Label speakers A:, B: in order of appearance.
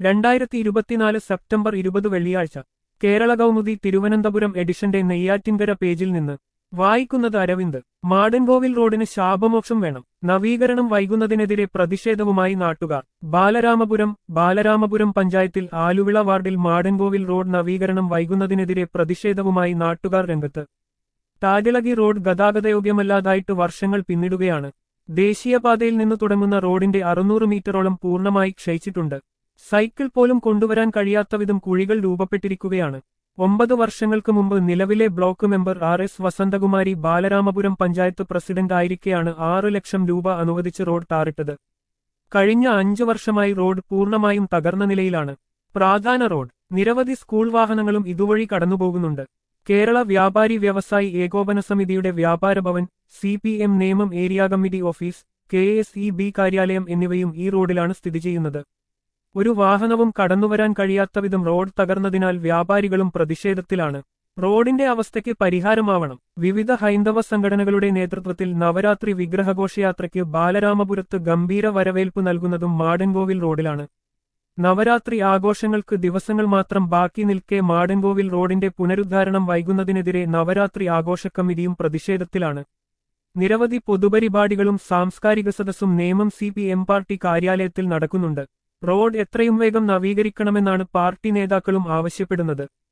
A: രണ്ടായിരത്തി ഇരുപത്തിനാല് സെപ്റ്റംബർ ഇരുപത് വെള്ളിയാഴ്ച കേരള കൗമുദി തിരുവനന്തപുരം എഡിഷന്റെ നെയ്യാറ്റിൻകര പേജിൽ നിന്ന് വായിക്കുന്നത് അരവിന്ദ് മാടൻകോവിൽ റോഡിന് ശാപമോക്ഷം വേണം നവീകരണം വൈകുന്നതിനെതിരെ പ്രതിഷേധവുമായി നാട്ടുകാർ ബാലരാമപുരം ബാലരാമപുരം പഞ്ചായത്തിൽ ആലുവിള വാർഡിൽ മാടൻകോവിൽ റോഡ് നവീകരണം വൈകുന്നതിനെതിരെ പ്രതിഷേധവുമായി നാട്ടുകാർ രംഗത്ത് താരിളകി റോഡ് ഗതാഗതയോഗ്യമല്ലാതായിട്ട് വർഷങ്ങൾ പിന്നിടുകയാണ് ദേശീയപാതയിൽ നിന്ന് തുടങ്ങുന്ന റോഡിന്റെ അറുന്നൂറ് മീറ്ററോളം പൂർണ്ണമായി ക്ഷയിച്ചിട്ടുണ്ട് സൈക്കിൾ പോലും കൊണ്ടുവരാൻ കഴിയാത്തവിധം കുഴികൾ രൂപപ്പെട്ടിരിക്കുകയാണ് ഒമ്പത് വർഷങ്ങൾക്ക് മുമ്പ് നിലവിലെ block member R S Vasanthakumari Balaramapuram panchayat president ആയിരിക്കെയാണ് ആറ് ലക്ഷം രൂപ അനുവദിച്ച് റോഡ് ടാറിട്ടത് കഴിഞ്ഞ അഞ്ചു വർഷമായി റോഡ് പൂർണ്ണമായും തകർന്ന നിലയിലാണ് പ്രാധാന റോഡ് നിരവധി സ്കൂൾ വാഹനങ്ങളും ഇതുവഴി കടന്നുപോകുന്നുണ്ട് കേരള വ്യാപാരി വ്യവസായി ഏകോപന സമിതിയുടെ വ്യാപാര ഭവൻ C P M Nemam area committee office K S E B കാര്യാലയം എന്നിവയും ഈ റോഡിലാണ് സ്ഥിതി ചെയ്യുന്നത് ഒരു വാഹനവും കടന്നുവരാൻ കഴിയാത്തവിധം റോഡ് തകർന്നതിനാൽ വ്യാപാരികളും പ്രതിഷേധത്തിലാണ് റോഡിന്റെ അവസ്ഥയ്ക്ക് പരിഹാരമാവണം വിവിധ ഹൈന്ദവ സംഘടനകളുടെ നേതൃത്വത്തിൽ നവരാത്രി വിഗ്രഹഘോഷയാത്രയ്ക്ക് ബാലരാമപുരത്ത് ഗംഭീര വരവേൽപ്പ് നൽകുന്നതും മാടൻകോവിൽ റോഡിലാണ് നവരാത്രി ആഘോഷങ്ങൾക്ക് ദിവസങ്ങൾ മാത്രം ബാക്കി നിൽക്കെ മാടൻകോവിൽ റോഡിന്റെ പുനരുദ്ധാരണം വൈകുന്നതിനെതിരെ നവരാത്രി ആഘോഷ കമ്മിറ്റിയും പ്രതിഷേധത്തിലാണ് നിരവധി പൊതുപരിപാടികളും സാംസ്കാരിക സദസ്സും Nemam C P M party കാര്യാലയത്തിൽ നടക്കുന്നുണ്ട് റോഡ് എത്രയും വേഗം നവീകരിക്കണമെന്നാണ് പാർട്ടി നേതാക്കളും ആവശ്യപ്പെടുന്നത്